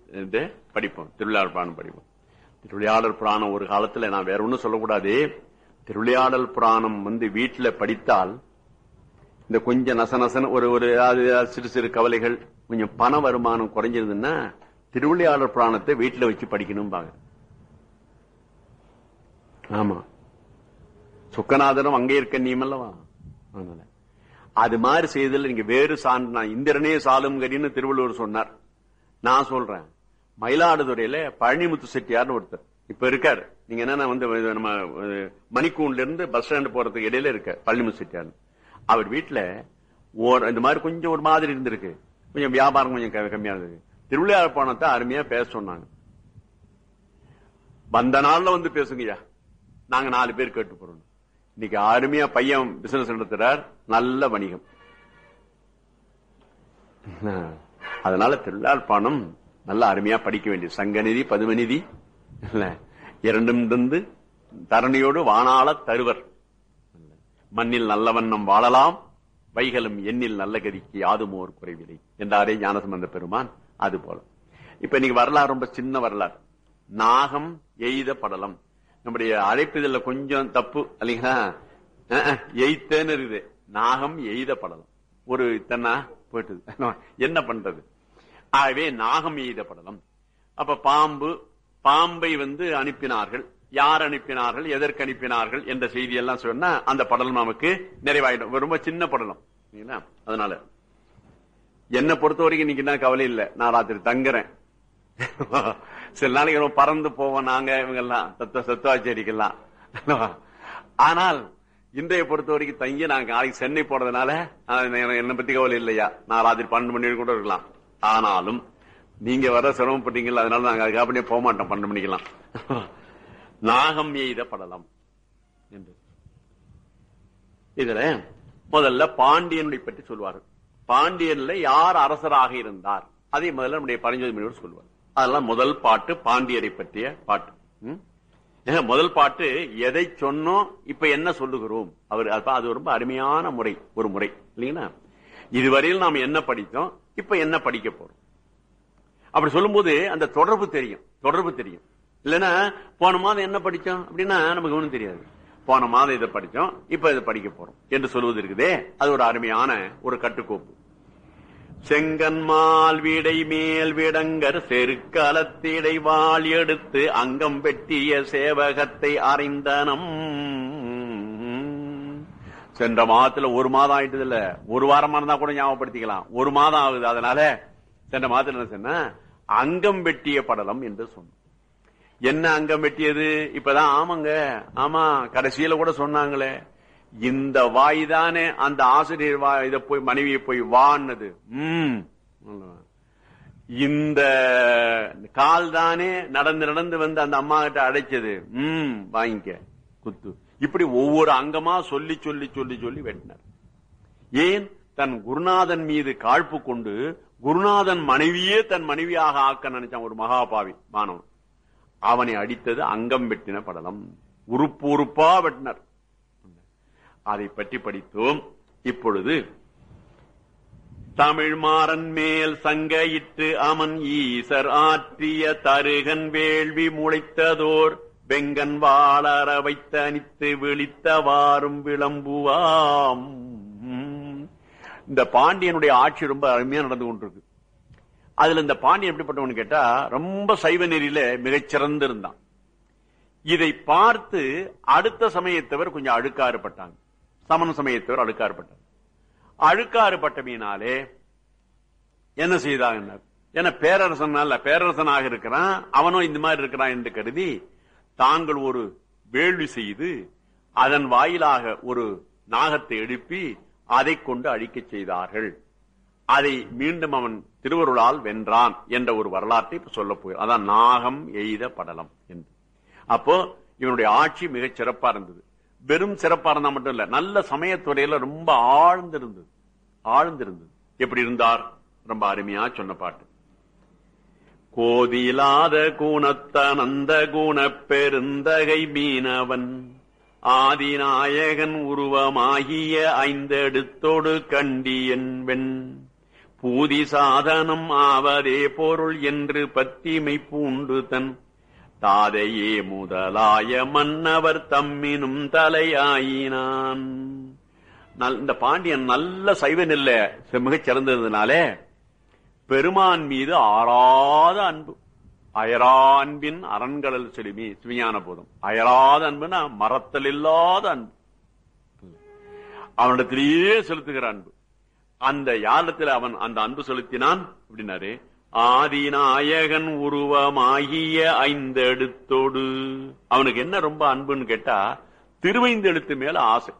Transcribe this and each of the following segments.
இது படிப்போம் திருவிளையாடல் புராணம் படிப்போம் திருவிளையாடல் புராணம் ஒரு காலத்துல நான் வேற ஒண்ணும் சொல்லக்கூடாது திருவிளையாடல் புராணம் வந்து வீட்டுல படித்தால் இந்த கொஞ்சம் நசநசன ஒரு ஒரு அது சிறு சிறு கவலைகள் கொஞ்சம் பண வருமானம் குறைஞ்சிருதுன்னா திருவிளையாடல் புராணத்தை வீட்டுல வச்சு படிக்கணும் பாங்க ஆமா சுக்கநாதனும் அங்கே இருக்க நீமல்லவா அதனால அது மாதிரி செய்ததில் நீங்க வேறு சான்று நான் இந்திரனே சாலும் கடின்னு திருவள்ளுவர் சொன்னார் நான் சொல்றேன் மயிலாடுதுறையில பழனிமுத்து செட்டியார்னு ஒருத்தர் இப்ப இருக்காரு நீங்க என்ன வந்து இது நம்ம அஹ், மணிக்கூண்ட்ல இருந்து பஸ் ஸ்டாண்ட் போறதுக்கு இடையில இருக்க பழனிமுத்து செட்டியார் அவர் வீட்டுல ஓர் இந்த மாதிரி கொஞ்சம் ஒரு மாதிரி இருந்திருக்கு கொஞ்சம் வியாபாரம் கொஞ்சம் க- கம்மியா இருந்தது திருவிளையாடல் பணத்தை அருமையா பேச சொன்னாங்க வந்த நாள்ல வந்து பேசுங்கய்யா நாங்க நாலு பேர் கேட்டு போறோம் இன்னைக்கு அருமையா பையன் பிசினஸ் நடத்துறார் நல்ல வணிகம் அதனால திருவிழால் பானம் நல்ல அருமையா படிக்க வேண்டியது சங்கநிதி பதுமநிதி இல்ல இரண்டும் இருந்து தரணியோடு வானாள தருவர் மண்ணில் நல்ல வண்ணம் வாழலாம் வைகளும் எண்ணில் நல்ல கதிக்கு யாதுமோர் குறைவில்லை என்றாரே ஞானசம்பந்த பெருமான் அது போல இப்ப இன்னைக்கு வரலாறு ரொம்ப சின்ன வரலாறு நாகம் எய்த படலம் நம்முடைய அழைப்புதல்ல கொஞ்சம் தப்பு இல்லைங்களா அஹ், அஹ், எய்த்தேன்னு இருக்குது நாகம் எய்த படலம் ஒரு இத்தனா போயிட்டு என்ன பண்றது ஆகவே நாகம் எய்த படலம் அப்ப பாம்பு பாம்பை வந்து அனுப்பினார்கள் யார் அனுப்பினார்கள் எதற்கு அனுப்பினார்கள் என்ற செய்தி எல்லாம் சொன்னா அந்த படலம் நமக்கு நிறைவாயிடும் ரொம்ப சின்ன படலம் சரிங்களா? அதனால என்ன பொறுத்த வரைக்கும் இன்னைக்கு என்ன கவலை இல்ல நான் ராத்திரி தங்குறேன் சில நாளைக்கு ரொம்ப பறந்து போவோம் நாங்க இவங்க எல்லாம் தத்துவ சத்துவாச்சேரிக்கெல்லாம் ஆனால் இன்றைய பொறுத்த வரைக்கும் தங்கி நாங்க நாளைக்கு சென்னை போறதுனால ஆஹ், எனக்கு என்னை பத்தி கவலை இல்லையா நான் ராத்திரி பன்னெண்டு மணி வரைக்கும் கூட இருக்கலாம் ஆனாலும் நீங்க வர சிரமப்பட்டீங்கல்ல அதனால நாங்க அதுக்காக அப்படியே போக மாட்டோம் பன்னெண்டு மணிக்கெல்லாம் நாகம் எய்த படலம் என்று இதுல முதல்ல பாண்டியனுடைய பற்றி சொல்வார்கள் பாண்டியன்ல யார் அரசராக இருந்தார் அதை முதல்ல நம்முடைய பரஞ்சோதி முனிவர் சொல்வார் அதெல்லாம் முதல் பாட்டு பாண்டியரை பற்றிய பாட்டு ம்? ஏங்க, முதல் பாட்டு எதை சொன்னோம் இப்ப என்ன சொல்லுகிறோம் அவர் அப்ப அது ரொம்ப அருமையான முறை ஒரு முறை இல்லைங்களா இதுவரையில் நாம் என்ன படித்தோம் இப்ப என்ன படிக்க போறோம் அப்படி சொல்லும்போது அந்த தொடர்பு தெரியும் தொடர்பு தெரியும் இல்லைன்னா போன மாதம் என்ன படிச்சோம் அப்படின்னா நமக்கு ஒண்ணும் தெரியாது போன மாதம் இதை படிச்சோம் இப்ப இதை படிக்க போறோம் என்று சொல்வது இருக்குதே அது ஒரு அருமையான ஒரு கட்டுக்கோப்பு செங்கன்மால் வீடை மேல் விடங்கர் செருக்கலத்திடை வாள் எடுத்து அங்கம் வெட்டிய சேவகத்தை அறிந்தனம் சென்ற மாதத்துல ஒரு மாதம் ஆயிட்டது இல்ல ஒரு வாரமா இருந்தா கூட ஞாபகப்படுத்திக்கலாம் ஒரு மாதம் ஆகுது அதனால சென்ற மாதத்துல என்ன சொன்ன அங்கம் வெட்டிய படலம் என்று சொன்னோம் என்ன அங்கம் வெட்டியது இப்பதான் ஆமாங்க ஆமா கடைசியில கூட சொன்னாங்களே இந்த வாய் தானே அந்த ஆசிரியர் வா இத போய் மனைவியை போய் வான்னது உம் இந்த கால் தானே நடந்து நடந்து வந்து அந்த அம்மா கிட்ட அடைச்சது உம் வாங்கிக்க குத்து இப்படி ஒவ்வொரு அங்கமா சொல்லி சொல்லி சொல்லி சொல்லி வெட்டினார் ஏன் தன் குருநாதன் மீது காழ்ப்பு கொண்டு குருநாதன் மனைவியே தன் மனைவியாக ஆக்க நினைச்சான் ஒரு மகாபாவி மாணவன் அவனை அடித்தது அங்கம் வெட்டின படலம் உறுப்பு உறுப்பா வெட்டினார் அதை பற்றி படித்தோம் இப்பொழுது தமிழ் மாறன் மேல் சங்கையிட்டு அமன் ஈசர் ஆற்றிய தருகன் வேள்வி முளைத்ததோர் வெங்கன் வாளர வைத்த அனித்து விழித்தவாறும் விளம்புவாம் இந்த பாண்டியனுடைய ஆட்சி ரொம்ப அருமையா நடந்து கொண்டிருக்கு அதுல இந்த பாண்டியன் எப்படிப்பட்டவன் கேட்டா ரொம்ப சைவ நெறியில மிகச்சிறந்து இருந்தான் இதை பார்த்து அடுத்த சமயத்தவர் கொஞ்சம் அழுக்காறுபட்டாங்க சமண சமயத்தவர் அழுக்காறுபட்டாங்க அழுக்காறுபட்டமையினாலே என்ன செய்தாங்க ஏன்னா பேரரசன் அல்ல பேரரசனாக இருக்கிறான் அவனும் இந்த மாதிரி இருக்கிறான் என்று கருதி தாங்கள் ஒரு வேள்வி செய்து அதன் வாயிலாக ஒரு நாகத்தை எழுப்பி அதை கொண்டு அழிக்கச் செய்தார்கள் அதை மீண்டும் அவன் திருவருளால் வென்றான் என்ற ஒரு வரலாற்றை இப்ப சொல்ல போகிறார் அதான் நாகம் எய்த படலம் என்று அப்போ இவனுடைய ஆட்சி மிகச் சிறப்பா இருந்தது வெறும் சிறப்பா இருந்தா மட்டும் இல்ல நல்ல சமயத்துறையில ரொம்ப ஆழ்ந்திருந்தது ஆழ்ந்திருந்தது எப்படி இருந்தார் ரொம்ப அருமையா சொன்ன பாட்டு கோதிலாத குணத்தனந்த குண பெருந்தகை மீனவன் ஆதிநாயகன் உருவமாகிய ஐந்தெடுத்தோடு கண்டியன் வெண் பூதி சாதனம் ஆவதே பொருள் என்று பத்திமை பூண்டு தன் தாதையே முதலாய மன்னவர் தம்மினும் தலையாயினான் நல்- இந்த பாண்டியன் நல்ல சைவ நெல்ல மிகச் சிறந்ததுனாலே பெருமான் மீது ஆறாத அன்பு அயரான்பின் அரண்கடல் செலுமி சிவிஞான போதும் அயராத அன்புனா மறத்தல் இல்லாத அன்பு அவனிடத்திலேயே செலுத்துகிற அன்பு அந்த யாரிடத்தில் அவன் அந்த அன்பு செலுத்தினான் அப்படின்னாரு ஆதிநாயகன் உருவமாகிய ஐந்தெழுத்தோடு அவனுக்கு என்ன ரொம்ப அன்புன்னு கேட்டா திருவைந்தெழுத்து மேல ஆசை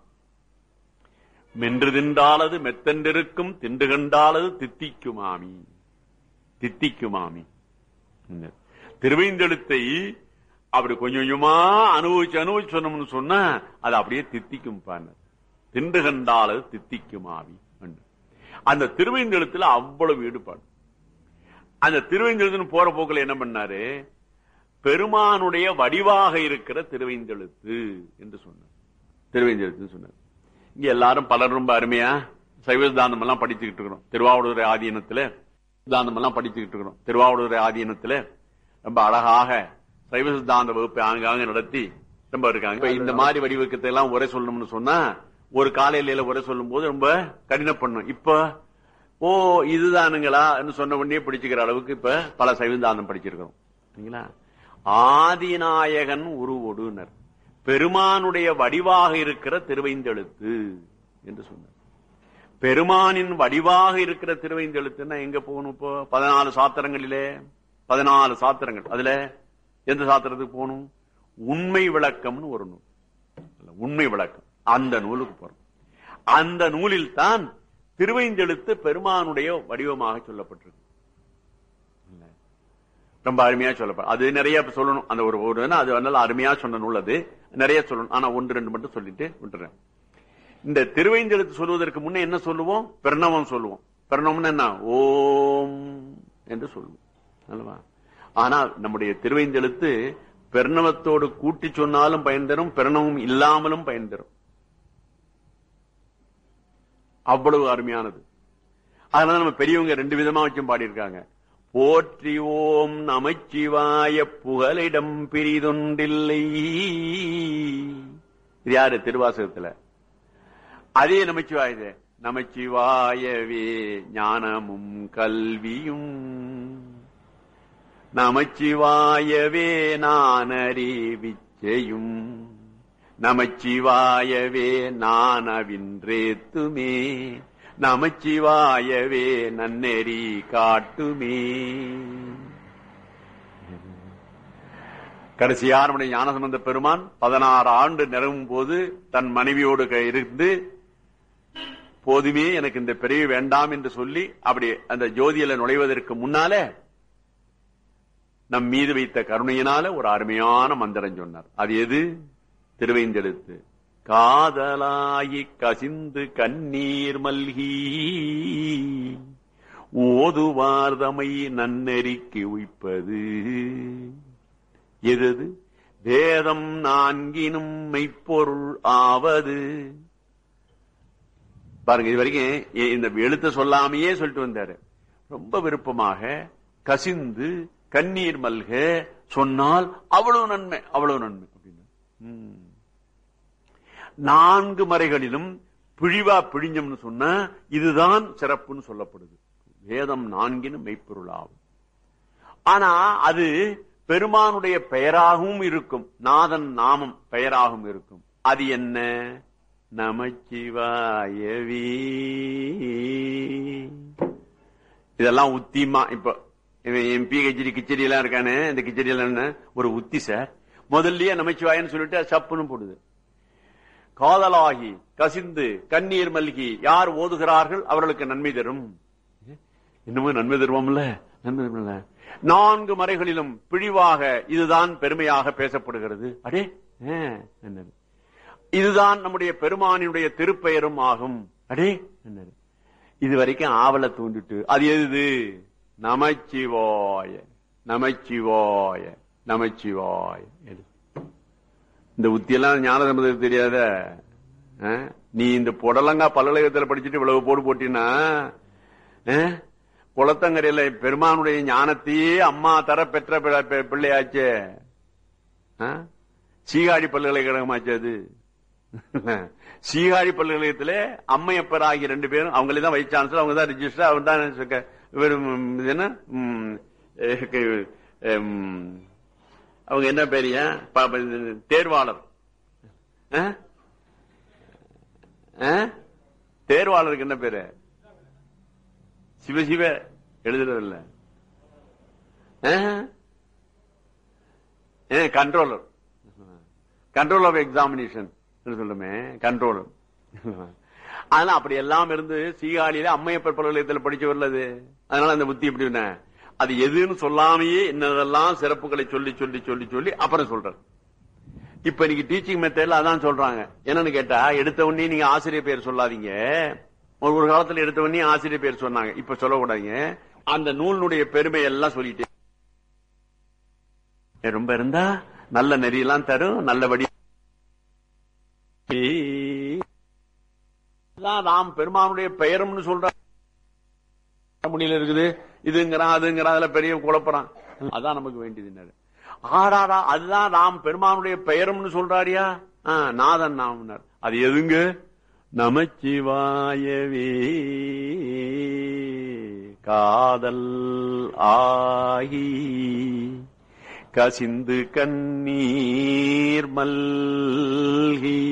மென்று தின்றாலது மெத்தென்றிருக்கும் தின்று கண்டாலது தித்திக்குமாமி தித்திக்குமாமி இந்த திருவைந்தெழுத்தை அப்படி கொஞ்சம் கொஞ்சமா அனுபவிச்சு அனுபவிச்சு சொன்னோம்னு சொன்னா அது அப்படியே தித்திக்கும் பாரு தின்று கண்டாலது தித்திக்குமாவி என்று. அந்த திருவைந்தெழுத்துல அவ்வளவு ஈடுபாடு அந்த திருவைந்தெழுத்துன்னு போற போக்குல என்ன பண்ணாரு பெருமானுடைய வடிவாக இருக்கிற திருவைந்தெழுத்து என்று சொன்னார் திருவைந்தெழுத்துன்னு சொன்னார் இங்க எல்லாரும் பலர் ரொம்ப அருமையா சைவ சித்தாந்தம் எல்லாம் படிச்சுக்கிட்டு இருக்கிறோம் திருவாவூர் ஆதீனத்துல சித்தாந்தம் எல்லாம் படிச்சுக்கிட்டு இருக்கிறோம் திருவாவூர் ஆதீனத்துல ரொம்ப அழகாக சைவ சித்தாந்த வகுப்பை ஆங்காங்க நடத்தி ரொம்ப இருக்காங்க இப்ப இந்த மாதிரி வடிவக்கத்தை எல்லாம் உரை சொல்லணும்னு சொன்னா ஒரு காலையில உரை சொல்லும் போது ரொம்ப கடின பண்ணும் இப்ப ஓ இதுதானுங்களா சொன்ன உடனே பிடிச்சுக்கிற அளவுக்கு இப்ப பல சைவந்தாந்தம் படிச்சிருக்கிறோம் சரிங்களா ஆதிநாயகன் உருவொடுனர் பெருமானுடைய வடிவாக இருக்கிற திருவைந்தெழுத்து என்று சொன்னார் பெருமானின் வடிவாக இருக்கிற திருவைந்தெழுத்துன்னா எங்க போகணும் இப்போ பதினாலு சாத்திரங்களிலே பதினாலு சாத்திரங்கள் அதுல எந்த சாத்திரத்துக்கு போகணும் உண்மை விளக்கம்னு ஒரு நூல் அல்ல, உண்மை விளக்கம் அந்த நூலுக்கு போறோம் அந்த நூலில் தான் திருவைந்தெழுத்து பெருமானுடைய வடிவமாக சொல்லப்பட்டிருக்கு இல்ல. ரொம்ப அருமையா சொல்லப்படும் அது நிறைய சொல்லணும் அந்த ஒரு ஒரு அது அதனால அருமையா சொன்ன நூல் அது நிறைய சொல்லணும் ஆனா ஒன்று ரெண்டு மட்டும் சொல்லிட்டு விட்டுறேன் இந்த திருவைந்தெழுத்து சொல்வதற்கு முன்னே என்ன சொல்லுவோம் பிரணவம் சொல்லுவோம் பிரணவம்னு என்ன ஓம் என்று சொல்லுவோம் அல்லவா ஆனா நம்முடைய திருவைந்தெழுத்து பிரணவத்தோடு கூட்டி சொன்னாலும் பயன் தரும் பிரணவம் இல்லாமலும் பயன் தரும் அவ்வளவு அருமையானது அதனால நம்ம பெரியவங்க ரெண்டு விதமா வச்சும் பாடியிருக்காங்க போற்றி ஓம் நமச்சிவாய புகலிடம் பிரிதொன்றில்லை இது யாரு திருவாசகத்துல அதே நமச்சிவாயுது நமச்சிவாயவே ஞானமும் கல்வியும் நமச்சிவாயவே நானறிவிச்சையும் நமச்சிவாயவே நானவின்றேத்துமே நமச்சிவாயவே நன்னெறி காட்டுமே கடைசியா நம்முடைய ஞானசம்பந்த பெருமான் பதினாறு ஆண்டு நிறவும் போது தன் மனைவியோடு க- இருந்து போதுமே எனக்கு இந்த பிறவி வேண்டாம் என்று சொல்லி அப்படி அந்த ஜோதியில நுழைவதற்கு முன்னாலே நம் மீது வைத்த கருணையினால ஒரு அருமையான மந்திரம் சொன்னார் அது எது திருவைந்தெழுத்து காதலாயி கசிந்து கண்ணீர் மல்கி ஓதுவார்தமை நன்னெறிக்கு உய்ப்பது எது வேதம் நான்கினும் மெய்ப்பொருள் ஆவது பாருங்க இது வரைக்கும் இ- இந்த எழுத்த சொல்லாமையே சொல்லிட்டு வந்தாரு ரொம்ப விருப்பமாக கசிந்து கண்ணீர் மல்க சொன்னால் அவ்வளவு நன்மை அவ்வளவு நன்மை அப்படின்னு ம். நான்கு மறைகளிலும் பிழிவா பிழிஞ்சம்னு சொன்னா இதுதான் சிறப்புன்னு சொல்லப்படுது வேதம் நான்கினும் மெய்ப்பொருளாகும் ஆனா அது பெருமானுடைய பெயராகவும் இருக்கும் நாதன் நாமம் பெயராகவும் இருக்கும் அது என்ன நமச்சிவாயவே இதெல்லாம் உத்திமா இப்ப எம்பி கச்சேரி கிச்சடி எல்லாம் இருக்கானே இந்த கிச்சடி எல்லாம் என்ன ஒரு உத்தி சார் முதல்லயே நமச்சிவாயன்னு சொல்லிட்டு சப்புன்னு போடுது காதலாகி கசிந்து கண்ணீர் மல்கி யார் ஓதுகிறார்கள் அவர்களுக்கு நன்மை தரும் இன்னமும் நன்மை தருவோம்ல நன்மை தருவோம்ல நான்கு மறைகளிலும் பிழிவாக இதுதான் பெருமையாக பேசப்படுகிறது அடே ஆ, என்னது இதுதான் நம்முடைய பெருமானினுடைய திருப்பெயரும் ஆகும் அடே என்னது இது வரைக்கும் ஆவலை தூண்டிட்டு அது எது நமச்சிவாய நமச்சிவாய நமச்சிவாய எது இந்த உத்தியெல்லாம் ஞான சம்பந்தத்துக்கு தெரியாத ஆ? நீ இந்த புடலங்கா பல்கலைக்கழகத்தில் படிச்சுட்டு இவ்வளவு போடு போட்டினா ஆ? குளத்தங்கரையில பெருமானுடைய ஞானத்தையே அம்மா தர பெற்ற பிள்ளை- பி- பிள்ளையாச்சே ஆ? சீகாழி பல்கலைக்கழகமாச்சு அது சீகாழி பல்கலைக்கழகத்திலே அம்மையப்பர் ஆகிய ரெண்டு பேரும் அவங்களே தான் வைஸ் சான்சலர் அவங்க தான் ரிஜிஸ்டர் அவங்க தான் செக்க- இவரு, ம், இது என்ன ம், எ- க- எம், அவங்க என்ன பேரியா ப- ப- இது தேர்வாளர் ஆ? ஆ? தேர்வாளருக்கு என்ன பேரு சிவ சிவ எழுதுறதில்ல கண்ட்ரோலர் கண்ட்ரோல் ஆஃப் எக்ஸாமினேஷன் சொல்லுமே கண்ட்ரோலர் அதனால அப்படி எல்லாம் இருந்து சீகாழியில அம்மையப்பர் பல்கலைக்கழகத்தில் படிச்சவர்ல அது அதனால அந்த புத்தி எப்படி என்ன? அது எதுன்னு சொல்லாமையே என்னதெல்லாம் சிறப்புகளை சொல்லி சொல்லி சொல்லி சொல்லி அப்புறம் சொல்றார் இப்ப இன்னைக்கு டீச்சிங் மெத்தட்ல அதான் சொல்றாங்க என்னன்னு கேட்டா எடுத்த உடனே நீங்க ஆசிரியர் பேர் சொல்லாதீங்க ஒரு ஒரு காலத்துல எடுத்த உடனே ஆசிரியர் பேர் சொன்னாங்க இப்ப சொல்லக்கூடாதீங்க அந்த நூலினுடைய பெருமை எல்லாம் சொல்லிட்டு ஏ, ரொம்ப இருந்தா நல்ல நெறியெல்லாம் தரும் நல்லபடி அதான் ராம் பெருமானுடைய பெயரும்னு சொல்ற முடியல இருக்குது இதுங்கிறான் அதுங்கிறான் அதுல பெரிய குழப்பறான் அதான் நமக்கு வேண்டியது ஆடாடா அதுதான் ராம் பெருமானுடைய பெயரும்னு சொல்றாரியா ஆ, நாதன் நாமனார் அது எதுங்க நமச்சிவாயவே காதல் ஆகி கசிந்து கண்ணீர் மல்கி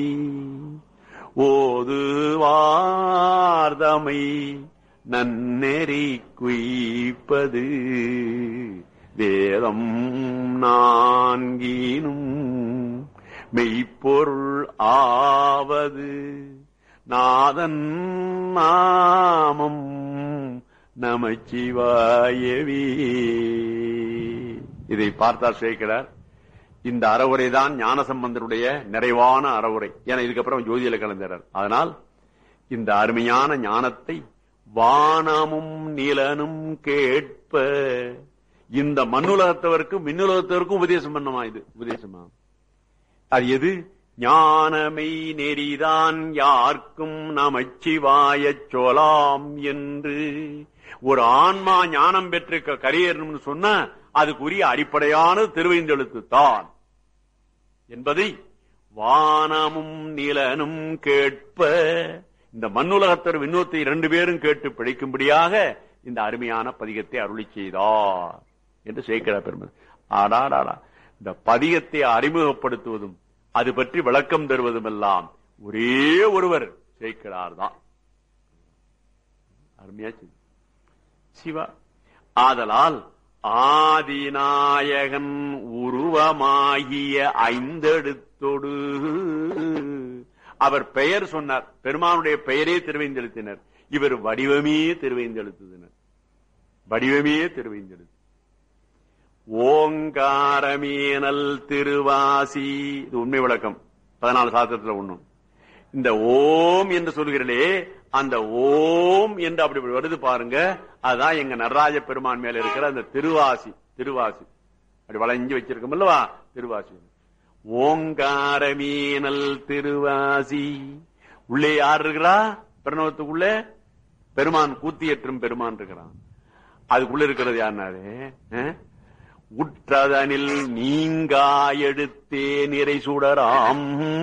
ஓது வார்தமை நன்னெறி குய்ப்பது வேதம் நான்கினும் மெய்ப்பொருள் ஆவது நாதன் நாமம் நமச்சிவாயவே இதை பார்த்தார் சேர்க்கிறார் இந்த அறவுரை தான் ஞானசம்பந்தருடைய நிறைவான அறவுரை ஏன்னா இதுக்கப்புறம் ஜோதியில கலந்துறார் அதனால் இந்த அருமையான ஞானத்தை வானமும் நிலனும் கேட்ப இந்த மண்ணுலகத்தவருக்கும் விண்ணுலகத்தவருக்கும் உபதேசம் பண்ணுமா இது உபதேசமா அது எது ஞானமை நெறிதான் யார்க்கும் நமச்சிவாயச் சொலாம் என்று ஒரு ஆன்மா ஞானம் பெற்று க- கரையேறணும்னு சொன்னா அதுக்குரிய அடிப்படையான திருவைந்தெழுத்து தான் என்பதை வானமும் நிலனும் கேட்ப இந்த மண்ணுலகத்தர் விண்ணூத்தை இரண்டு பேரும் கேட்டு பிழைக்கும்படியாக இந்த அருமையான பதிகத்தை அருளி செய்தார் என்று சேர்க்கிறார் பெருமை ஆடாடாடா இந்த பதிகத்தை அறிமுகப்படுத்துவதும் அது பற்றி விளக்கம் தருவதும் எல்லாம் ஒரே ஒருவர் சேர்க்கிறார் தான் அருமையா செய்தி. சிவா ஆதலால் ஆதிநாயகன் உருவமாகிய ஐந்தெடுத்தொடு அவர் பெயர் சொன்னார் பெருமானுடைய பெயரே திருவைந்தெழுத்தினர் இவர் வடிவமே திருவைந்தெழுத்துதினர் வடிவமே திருவைந்தெழுத்து ஓங்காரமேனல் திருவாசி இது உண்மை விளக்கம் பதினாலு சாஸ்திரத்துல ஒண்ணும் இந்த ஓம் என்று சொல்கிறே அந்த ஓம் என்று அப்படி வருது பாருங்க அதுதான் எங்க நடராஜ பெருமான் மேல இருக்கிற அந்த திருவாசி திருவாசி அப்படி வளைஞ்சு வச்சிருக்கோம் அல்லவா திருவாசி ஓங்காரமீனல் திருவாசி உள்ளே யார் இருக்கிறா பிரணவத்துக்குள்ள பெருமான் கூத்தியற்றும் பெருமான் இருக்கிறான் அதுக்குள்ள இருக்கிறது யாருனாரு அஹ்? உற்றதனில் நீங்கா எடுத்தே நிறை சுடராம்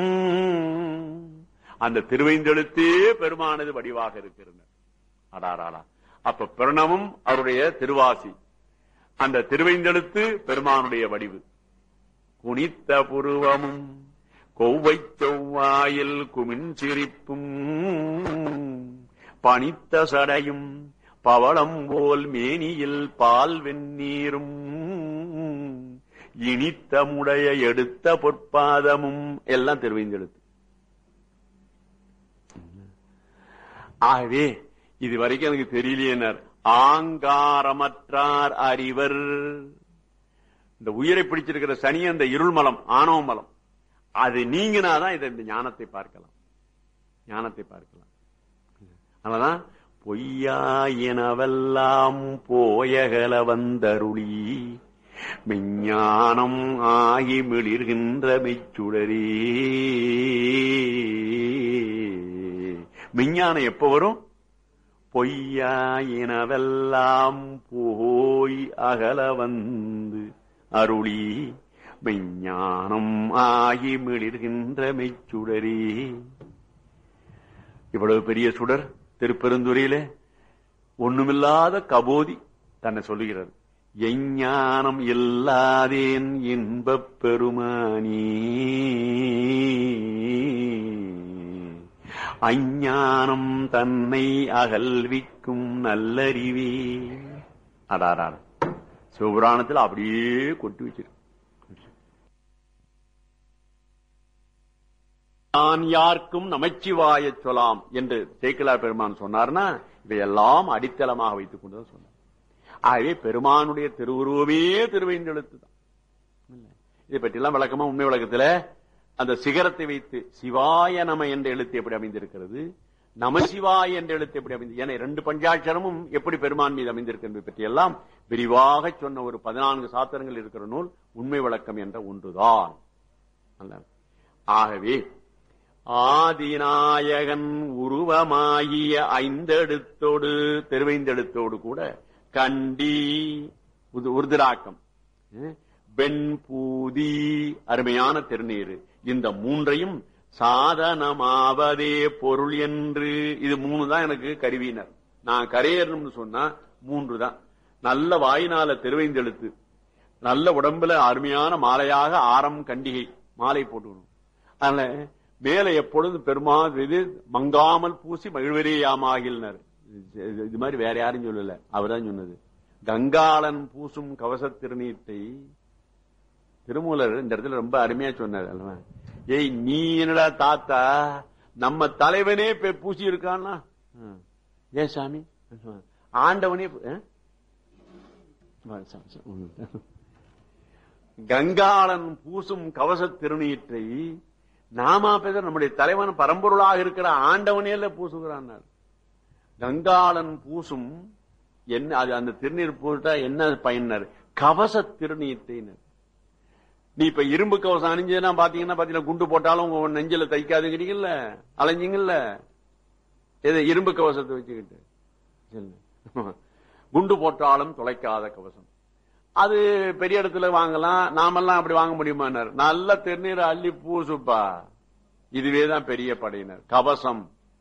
அந்த திருவைந்தெழுத்தே பெருமானது வடிவாக இருக்கிறது அடாராடா அப்ப பிரணவம் அவருடைய திருவாசி அந்த திருவைந்தெழுத்து பெருமானுடைய வடிவு குனித்த புருவமும் கொவ்வை செவ்வாயில் குமின் சிரிப்பும் பனித்த சடையும் பவளம் போல் மேனியில் பால் வெந்நீரும் இனித்த முடைய எடுத்த பொற்பாதமும் எல்லாம் திருவைந்தெழுத்து ஆகவே இது வரைக்கும் எனக்கு தெரியலையேனர் ஆங்காரமற்றார் அறிவர் இந்த உயிரை பிடிச்சிருக்கிற சனி அந்த இருள் மலம் ஆணவ மலம் அது நீங்கினாதான் இதை இந்த ஞானத்தை பார்க்கலாம் ஞானத்தை பார்க்கலாம் அதனாலதான் பொய்யாயினவெல்லாம் போயகல வந்தருளி மெஞ்ஞானம் ஆகி மிளிர்கின்ற மெச்சுடரே விஞ்ஞானம் எப்ப வரும் பொய்யாயினவெல்லாம் போய் அகல வந்து அருளி மெஞ்ஞானம் ஆகி மிளிர்கின்ற மெய்ச்சுடரே இவ்வளவு பெரிய சுடர் திருப்பெருந்துறையில ஒண்ணுமில்லாத கபோதி தன்னை சொல்லுகிறது எஞ்ஞானம் இல்லாதேன் இன்பப் பெருமானி அஞ்ஞானம் தன்னை அகல்விக்கும் நல்லறிவே அடாரா சிவபுராணத்தில் அப்படியே கொட்டி வச்சிருக்கு நான் யாருக்கும் நமச்சிவாய சொலாம் என்று சேக்கிலா பெருமான் சொன்னார்னா இவையெல்லாம் அடித்தளமாக வைத்துக் கொண்டுதான் சொன்னார் ஆகவே பெருமானுடைய திருவுருவமே திருவைந்தெழுத்து தான் இதை பற்றி எல்லாம் விளக்கமா உண்மை விளக்கத்துல அந்த சிகரத்தை வைத்து சிவாய நம என்ற எழுத்து எப்படி அமைந்திருக்கிறது நமசிவாய என்ற எழுத்து எப்படி அமைந்து ஏன்னா ரெண்டு பஞ்சாட்சரமும் எப்படி பெருமான் மீது அமைந்திருக்கிறது பற்றி எல்லாம் விரிவாக சொன்ன ஒரு பதினான்கு சாத்திரங்கள் இருக்கிற நூல் உண்மை விளக்கம் என்ற ஒன்றுதான் ஆகவே ஆதிநாயகன் உருவமாகிய ஐந்தெழுத்தோடு தெருவைந்தெழுத்தோடு கூட கண்டி உருதிராக்கம் வெண்பூதி அருமையான திருநீர் இந்த மூன்றையும் சாதனமாவதே பொருள் என்று இது மூணு தான் எனக்கு கருவினர் நான் கரையேறணும்னு சொன்னா மூன்று தான் நல்ல வாயினால தெருவைந்தெழுத்து நல்ல உடம்புல அருமையான மாலையாக ஆரம் கண்டிகை மாலை போட்டுக்கணும் அதனால மேல எப்பொழுதும் பெருமா இது மங்காமல் பூசி மகிழ்வரேயாமாகினர் இது மாதிரி வேற யாரும் சொல்லல அவர்தான் சொன்னது கங்காளன் பூசும் கவச திருநீட்டை திருமூலர் இந்த இடத்துல ரொம்ப அருமையா சொன்னார் அல்லவா ஏய் நீ என்னடா தாத்தா நம்ம தலைவனே பூசி இருக்கான்னா ஏ சாமி ஆண்டவனே கங்காளன் பூசும் கவச திருநீற்றை நாமா பேச நம்முடைய தலைவன் பரம்பொருளாக இருக்கிற ஆண்டவனே பூசுகிறான் கங்காளன் பூசும் என்ன அது அந்த திருநீர் போட்டா என்ன பயனர் கவச திருநீர்த்தினர் நீ இப்ப இரும்பு கவசம் அணிஞ்சதுன்னா பாத்தீங்கன்னா பாத்தீங்கன்னா குண்டு போட்டாலும் உங்க நெஞ்சில தைக்காதுங்கிறீங்கல்ல அலைஞ்சிங்கல்ல எது இரும்பு கவசத்தை வச்சுக்கிட்டு குண்டு போட்டாலும் தொலைக்காத கவசம் அது பெரிய இடத்துல வாங்கலாம் நாமெல்லாம் அப்படி வாங்க முடியுமானார் நல்ல திருநீர் அள்ளி பூசுப்பா இதுவேதான் பெரிய படையினர் கவசம்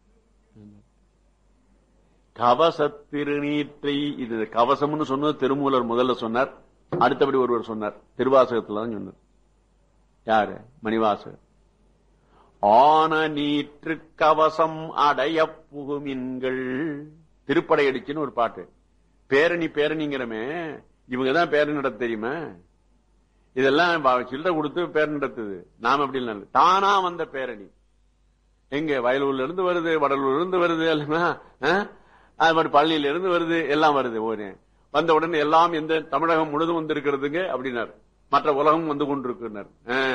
கவச திருநீற்றை இது கவசம்னு சொன்னது திருமூலர் முதல்ல சொன்னார் அடுத்தபடி ஒருவர் சொன்னார் திருவாசகத்துல தான் சொன்னார் யாரு மணிவாசகர் ஆன நீற்று கவசம் அடைய புகுமின்கள் திருப்படை அடிச்சுன்னு ஒரு பாட்டு பேரணி பேரணிங்கிறமே இவங்கதான் பேரணி நடத்த தெரியுமா இதெல்லாம் சில்லறை கொடுத்து பேரணி நடத்துது நாம அப்படி இல்லை தானா வந்த பேரணி எங்க வயலூர்ல இருந்து வருது வடலூர்ல இருந்து வருது அது மாதிரி பள்ளியில இருந்து வருது எல்லாம் வருது ஒரு வந்த உடனே எல்லாம் எந்த தமிழகம் முழுதும் வந்திருக்கிறதுங்க அப்படின்னார் மற்ற உலகம் வந்து கொண்டிருக்கிறார்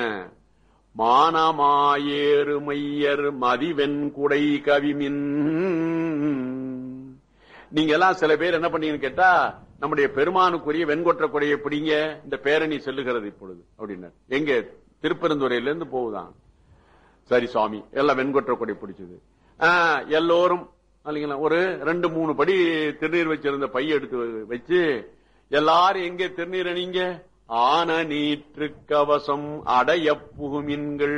மானமாயேறு மையர் மதிவெண் குடை கவிமின் நீங்க எல்லாம் சில பேர் என்ன பண்ணீங்கன்னு கேட்டா நம்முடைய பெருமானுக்குரிய வெண்கொற்ற கொடையை பிடிங்க இந்த பேரணி செல்லுகிறது இப்பொழுது அப்படின்னார் எங்க திருப்பெருந்துறையில இருந்து போகுதான் சரி சுவாமி எல்லாம் வெண்கொற்ற கொடை பிடிச்சது எல்லோரும் இல்லைங்களா ஒரு ரெண்டு மூணு படி திருநீர் வச்சிருந்த பைய எடுத்து வச்சு எல்லாரும் எங்க திருநீர் அணிங்க ஆன நீற்று கவசம் அடைய புகுமின்கள்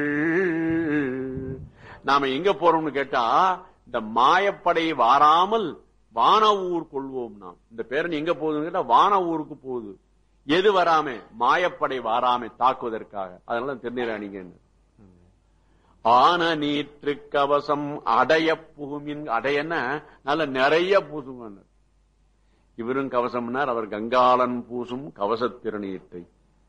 நாம எங்க போறோம்னு கேட்டா இந்த மாயப்படை வாராமல் வான ஊர் கொள்வோம் நாம் இந்த பேரணி எங்க போகுதுன்னு கேட்டா வான ஊருக்கு போகுது எது வராம மாயப்படை வாராம தாக்குவதற்காக அதனால திருநீர் அணிங்க ஆன நீற்று கவசம் அடைய புகுமின் அடையன நல்ல நிறைய பூசுங்க இவரும் கவசம்னார் அவர் கங்காளன் பூசும் கவச திருநீற்றை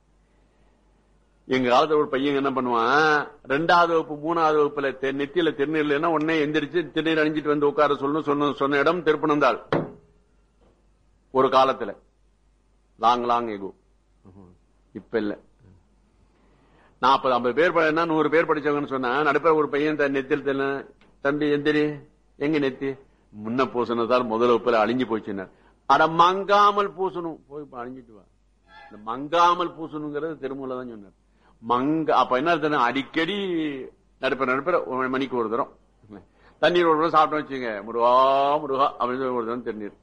எங்க காலத்துல ஒரு பையன் என்ன பண்ணுவான் ரெண்டாவது வகுப்பு மூணாவது வகுப்புல நெத்தியில திருநீர்ல உடனே எந்திரிச்சு திருநீர் அணிஞ்சிட்டு வந்து உட்கார சொல்லணும் சொன்ன சொன்ன இடம் திருப்பனந்தாள் ஒரு காலத்துல லாங் லாங் எகோ இப்ப இல்ல நாற்பது ஐம்பது பேர் என்ன நூறு பேர் படிச்சவங்கன்னு சொன்னா நடுப்புற ஒரு பையன் தன் நெத்தில் தம்பி எந்திரி எங்க நெத்தி முன்ன பூசினதால் முதல் வகுப்புல அழிஞ்சு போச்சுன்னார் அட மங்காமல் பூசணும் போய் அழிஞ்சிட்டு வா இந்த மங்காமல் பூசணுங்கிறது திருமூல தான் சொன்னார் மங்க அப்ப என்ன அர்த்தம் அடிக்கடி நடுப்ப நடுப்புற ஒரு மணிக்கு ஒரு தரம் தண்ணீர் ஒரு தடவை சாப்பிட்டோம் வச்சுங்க முருகா முருகா அப்படின்னு ஒரு தடவை தண்ணீர்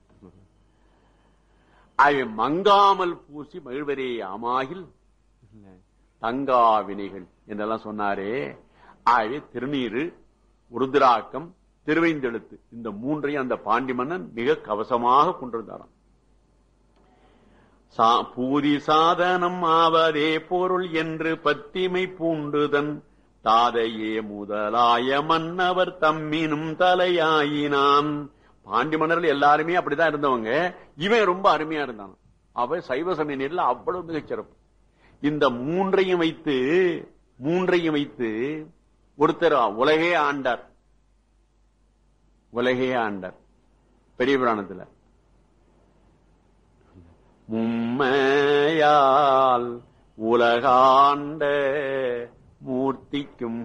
அவை மங்காமல் பூசி மகிழ்வரே ஆமாகில் தங்கா வினைகள் என்றெல்லாம் சொன்னாரே ஆகவே திருநீரு உருதிராக்கம் திருவைந்தெழுத்து இந்த மூன்றையும் அந்த பாண்டி மன்னன் மிக கவசமாக கொண்டிருந்தாராம் சா- பூதி சாதனம் ஆவதே பொருள் என்று பத்திமை பூண்டுதன் தாதையே முதலாய மன்னவர் தம்மினும் தலையாயினான் பாண்டி மன்னர்கள் எல்லாருமே அப்படிதான் இருந்தவங்க இவன் ரொம்ப அருமையா இருந்தான் அவ சைவ சமய நேரில் அவ்வளவு மிகச் சிறப்பு இந்த மூன்றையும் வைத்து மூன்றையும் வைத்து ஒருத்தர் உலகே ஆண்டார் உலகே ஆண்டார் பெரிய புராணத்துல மும்மையால் உலகாண்ட மூர்த்திக்கும்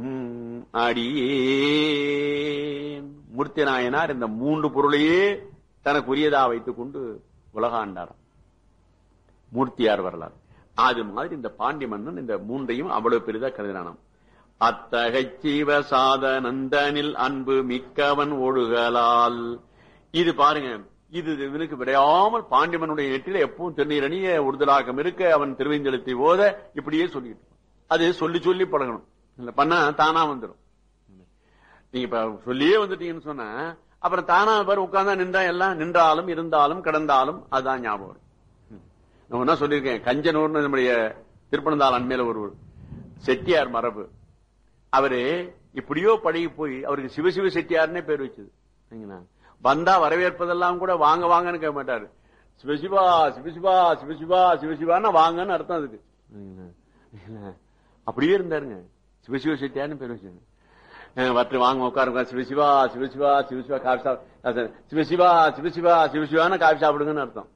அடியேன் மூர்த்தி நாயனார் இந்த மூன்று பொருளையே தனக்குரியதா வைத்துக் கொண்டு உலகாண்டாராம் மூர்த்தியார் வரலாறு அது மாதிரி இந்த பாண்டி மன்னன் இந்த மூன்றையும் அவ்வளவு பெரிதா கருதினானாம் அத்தகை ஜீவ சாதனந்தனில் அன்பு மிக்கவன் ஒழுகலால் இது பாருங்க இது இவனுக்கு விடையாமல் பாண்டியமனுடைய நெற்றில எப்பவும் திருநீரணிய உறுதலாக்கம் இருக்க அவன் திருவேந்தெழுத்தை ஓத இப்படியே சொல்லிட்டு இருப்பான். அது சொல்லி சொல்லி பழகணும் இல்ல பண்ணா தானா வந்துடும் நீங்க இப்ப சொல்லியே வந்துட்டீங்கன்னு சொன்னா அப்புறம் தானா பாரு உட்கார்ந்தா நின்றா எல்லாம் நின்றாலும் இருந்தாலும் கிடந்தாலும் அதுதான் ஞாபகம் வரும் நான் என்ன சொல்லியிருக்கேன் கஞ்சனூர்னு நம்முடைய திருப்பனந்தாள் அண்மையில ஒரு செட்டியார் மரபு அவரு இப்படியோ பழகி போய் அவருக்கு சிவசிவ செட்டியார்னே பேர் வச்சது சரிங்களா? வந்தா வரவேற்பதெல்லாம் கூட வாங்க வாங்கன்னு கேட்க மாட்டாரு சிவசிவா சிவசிவா சிவசிவா சிவசிவான்னு வாங்கன்னு அர்த்தம் அதுக்கு சரிங்களா? அப்படியே இருந்தாருங்க சிவசிவ செட்டியார்னு பேர் வச்சது அஹ் வட்டு வாங்க உட்காருங்க சிவசிவா சிவசிவா சிவசிவா காஃபி சாப்பிட சிவசிவா சிவசிவா சிவசிவான்னு காஃபி சாப்பிடுங்கன்னு அர்த்தம்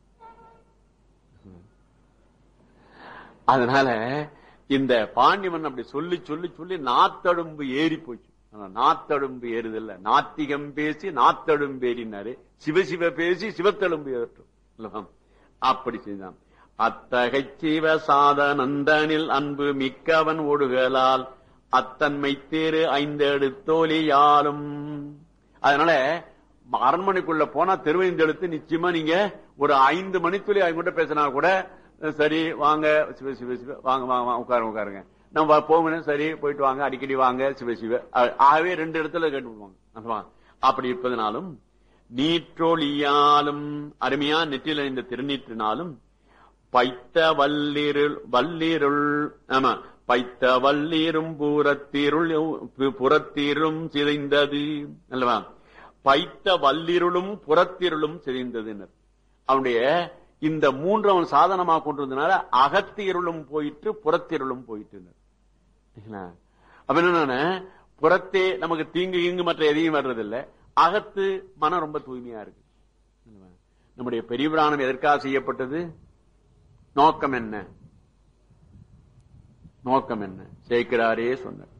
அதனால இந்த பாண்டியமன் அப்படி சொல்லி சொல்லி சொல்லி நாத்தடும்பு ஏறி போச்சு ஆனா நாத்தடும்பு ஏறுதில்ல நாத்திகம் பேசி நாத்தடும்பு ஏறினாரு சிவசிவ பேசி சிவத்தடும்பு ஏற்றும் இல்லவா? அப்படி செய்தான் அத்தகை சிவ சாதனந்தனில் அன்பு மிக்கவன் ஒடுகலால் அத்தன்மை தேரு ஐந்தெடுத்தோலியாலும் அதனால அரண்மனைக்குள்ள போனா திருவைந்தெழுத்து நிச்சயமா நீங்க ஒரு ஐந்து மணித்துளி அவங்க கூட பேசினா கூட சரி வாங்க சிவ சிவ சிவ வாங்க வாங்க வாங்க உட்காருங்க உட்காருங்க நம்ம போகணும் சரி போயிட்டு வாங்க அடிக்கடி வாங்க சிவ சிவ அஹ் ஆகவே ரெண்டு இடத்துல கேட்டு விடுவாங்க அதுவா. அப்படி இருப்பதனாலும் நீற்றொழியாலும் அருமையா நெற்றில இந்த திருநீற்றினாலும் பைத்த வல்லிருள் வல்லிருள் ஆமா பைத்த வல்லிரும் புறத்திருள் புறத்திரும் சிதைந்தது அல்லவா பைத்த வல்லிருளும் புறத்திருளும் சிதைந்ததுனர் அவனுடைய இந்த மூன்று அவன் சாதனமா கொண்டிருந்தனால அகத்திருளும் போயிட்டு புறத்திருளும் போயிட்டு அப்ப என்ன புறத்தே நமக்கு தீங்கு இங்கு மற்ற எதையும் வர்றதில்லை அகத்து மனம் ரொம்ப தூய்மையா இருக்கு நம்முடைய பெரிய பிராணம் எதற்காக செய்யப்பட்டது நோக்கம் என்ன நோக்கம் என்ன சேர்க்கிறாரே சொன்னார்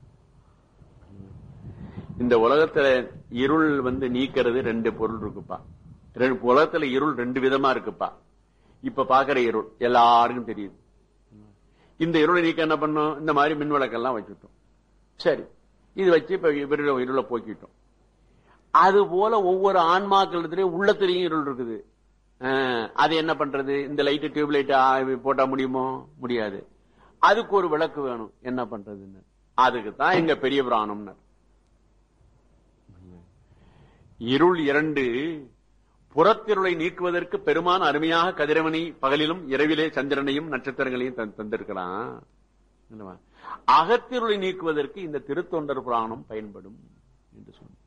இந்த உலகத்துல இருள் வந்து நீக்கிறது ரெண்டு பொருள் இருக்குப்பா ரெண்டு- உலகத்துல இருள் ரெண்டு விதமா இருக்குப்பா இப்ப பாக்குற இருள் எல்லாருக்கும் தெரியுது இந்த இருளை நீக்க என்ன பண்ணோம் இந்த மாதிரி மின் விளக்கெல்லாம் வச்சுட்டோம் சரி இது வச்சு இப்ப இருளை இருளை போக்கிட்டோம் அது போல ஒவ்வொரு ஆன்மாக்களிடத்திலேயும் உள்ளத்திலையும் இருள் இருக்குது அஹ், அது என்ன பண்றது இந்த லைட் டியூப் லைட் போட்டா முடியுமோ முடியாது அதுக்கு ஒரு விளக்கு வேணும் என்ன பண்றதுன்னு அதுக்கு தான் எங்க பெரிய புராணம்னு இருள் இரண்டு புறத்திருளை நீக்குவதற்கு பெருமான் அருமையாக கதிரவனை பகலிலும் இரவிலே சந்திரனையும் நட்சத்திரங்களையும் தந்- தந்திருக்கலாம் அல்லவா? அகத்திருளை நீக்குவதற்கு இந்த திருத்தொண்டர் புராணம் பயன்படும் என்று சொன்னார்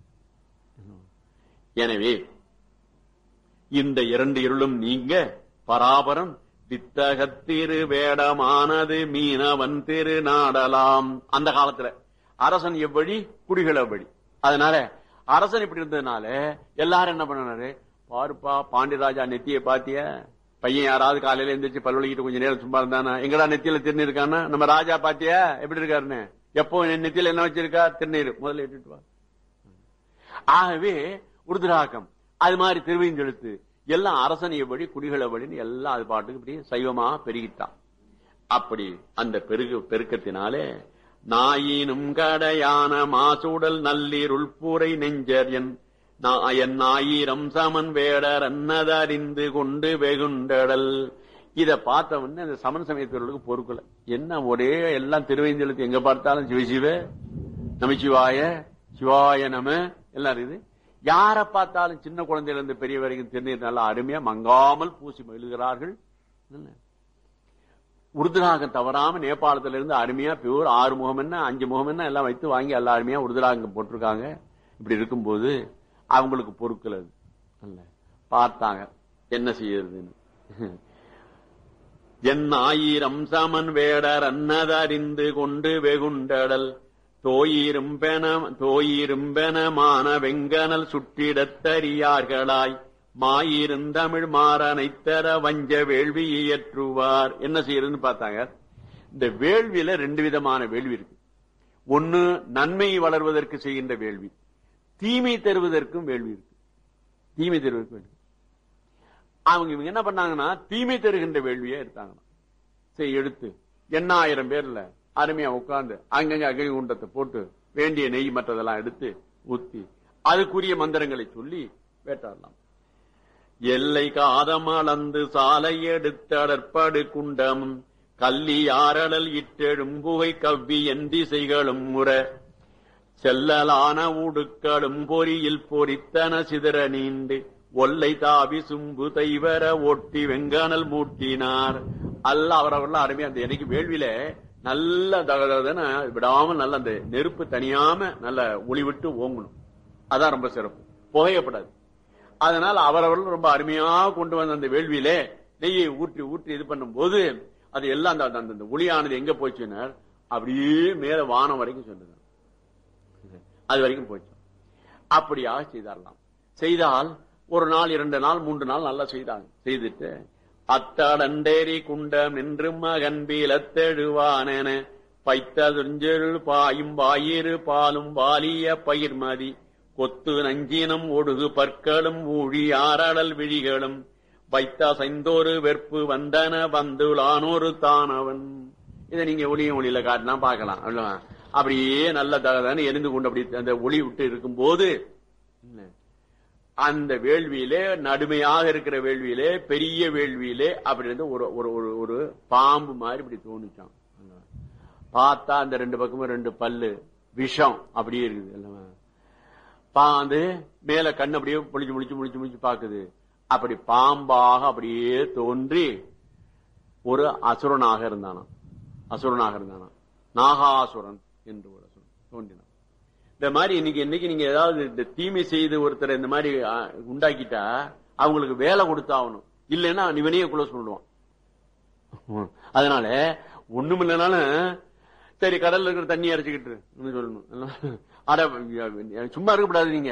எனவே இந்த இரண்டு இருளும் நீங்க பராபரம் வித்தகத்திரு வேடமானது மீனவன் திரு நாடலாம் அந்த காலத்துல அரசன் எவ்வழி குடிகள் எவ்வழி அதனால அரசன் இப்படி இருந்ததுனால எல்லாரும் என்ன பண்ணாரு பாருப்பா பாண்டியராஜா நெத்திய பாத்திய பையன் யாராவது காலையில எந்திரிச்சு பல்வழிக்கிட்டு கொஞ்ச நேரம் சும்மா இருந்தானா எங்கடா நெத்தியில திருநீர் இருக்கானா நம்ம ராஜா பாத்தியா எப்படி இருக்காருன்னு எப்போ என் நெத்தியில என்ன வச்சிருக்கா திருநீர் முதல்ல இட்டுட்டு வா ஆகவே உருதுராகம் அது மாதிரி திருவைந்தெழுத்து எல்லாம் அரசனைய வழி குடிகள வழின்னு எல்லாம் அது பாட்டுக்கு இப்படி சைவமா பெருகிட்டான் அப்படி அந்த பெருகு பெருக்கத்தினாலே நாயினும் கடையான மாசூடல் நல்லிருள் பூரை நெஞ்சர் என் நாயன் ஆயிரம் சமன் வேடர் அன்னதறிந்து கொண்டு வெகுண்டடல் இத பார்த்த உடனே அந்த சமன் சமயத்தவர்களுக்கு பொறுக்கல என்ன ஒரே எல்லாம் திருவைந்தெழுத்து எங்க பார்த்தாலும் சிவசிவ நமச்சிவாய சிவாய நம எல்லாம் இருக்குது யார பார்த்தாலும் சின்ன குழந்தையில இருந்து பெரிய வரைக்கும் திருநீர் நல்லா அருமையா மங்காமல் பூசி எழுதுகிறார்கள் உருதுராகம் தவறாம நேபாளத்துல இருந்து அருமையா பியூர் ஆறு முகம் என்ன அஞ்சு முகம் என்ன எல்லாம் வைத்து வாங்கி எல்லா அருமையா உருதுராகம் போட்டிருக்காங்க இப்படி இருக்கும்போது அவங்களுக்கு பொருட்கள் அது அல்ல பார்த்தாங்க என்ன செய்யறதுன்னு என் ஆயிரம் சமன் வேடர் அன்னதறிந்து கொண்டு வெகுண்டடல் தோயிரும் பென தோயிரும் பெனமான வெங்கனல் சுற்றிடத்தறியார்களாய் மாயிருந்தமிழ் மாறனைத்தர வஞ்ச வேள்வி இயற்றுவார் என்ன செய்யறதுன்னு பார்த்தாங்க இந்த வேள்வியில ரெண்டு விதமான வேள்வி இருக்கு ஒன்னு நன்மை வளர்வதற்கு செய்கின்ற வேள்வி தீமை தருவதற்கும் வேள்வி இருக்கு தீமை தருவதற்கு வேள்வி அவங்க இவங்க என்ன பண்ணாங்கன்னா தீமை தருகின்ற வேள்வியே எடுத்தாங்களாம் சரி எடுத்து எண்ணாயிரம் பேர்ல அருமையா உட்கார்ந்து அங்கங்க அகழி குண்டத்தை போட்டு வேண்டிய நெய் மற்றதெல்லாம் எடுத்து ஊத்தி அதுக்குரிய மந்திரங்களை சொல்லி வேட்டாடலாம் எல்லை காதம் அளந்து சாலை எடுத்தடற்படு குண்டம் கல்லி ஆரடல் இட்டெழும் புகை கவ்வி என் திசைகளும் முற செல்லலான உடுக்களும் பொறியில் பொறித்தன சிதற நீண்டு ஒல்லை தாவி சும்பு தைவர ஒட்டி வெங்கானல் மூட்டினார் அல்ல அவரவர்கள் அருமையா அந்த எனக்கு வேள்வியில நல்ல தகதன விடாம நல்ல அந்த நெருப்பு தனியாம நல்ல ஒளி விட்டு ஓங்கணும் அதான் ரொம்ப சிறப்பு புகையப்படாது அதனால அவரவர்கள் ரொம்ப அருமையா கொண்டு வந்த அந்த வேள்வியிலே நெய்யை ஊற்றி ஊற்றி இது பண்ணும் போது அது எல்லாம் அந்த அந்த ஒளியானது எங்க போச்சுன்னா அப்படியே மேல வானம் வரைக்கும் சொன்னது அது வரைக்கும் போச்சு அப்படியாக செய்தாரலாம் செய்தால் ஒரு நாள் இரண்டு நாள் மூன்று நாள் நல்லா செய்தாங்க செய்துட்டு அத்தாடண்டேரி குண்டம் நின்று மகன் பீலத்தெழுவானென பைத்ததுஞ்செழு பாயும் வாயிறு பாலும் வாலிய பயிர்மதி கொத்து நஞ்சீனம் ஒடுகு பற்களும் ஊழி ஆரடல் விழிகளும் வைத்த சைந்தோரு வெற்பு வந்தன வந்துளானோரு தானவன் இதை நீங்க ஒளியும் ஒளியில காட்டினா பார்க்கலாம் அவ்வளவா? அப்படியே நல்ல தகதான எரிந்து கொண்டு அப்படி அந்த ஒளி விட்டு இருக்கும் போது அந்த வேள்வியிலே நடுமையாக இருக்கிற வேள்வியிலே பெரிய வேள்வியிலே அப்படி இருந்து ஒரு ஒரு ஒரு ஒரு பாம்பு மாதிரி இப்படி தோணுச்சான் பார்த்தா அந்த ரெண்டு பக்கமும் ரெண்டு பல்லு விஷம் அப்படியே இருக்குது அல்லவா பாந்து மேல கண் அப்படியே முழிச்சு முழிச்சு முழிச்சு முழிச்சு பாக்குது அப்படி பாம்பாக அப்படியே தோன்றி ஒரு அசுரனாக இருந்தானாம் அசுரனாக இருந்தானாம் நாகாசுரன் என்று ஒரு அசுரன் தோன்றினான் இந்த மாதிரி இன்னைக்கு இன்னைக்கு நீங்க ஏதாவது இந்த தீமை செய்து ஒருத்தர் இந்த மாதிரி ஆ, உண்டாக்கிட்டா அவங்களுக்கு வேலை கொடுத்தாகணும் இல்லைன்னா இவனையே குளோஸ் பண்ணுவான் ம். அதனால ஒண்ணும் இல்லைனாலும் சரி கடல்ல இருக்கிற தண்ணி அரைச்சுக்கிட்டு ன்னு சொல்லணும் அட சும்மா இருக்கக்கூடாது நீங்க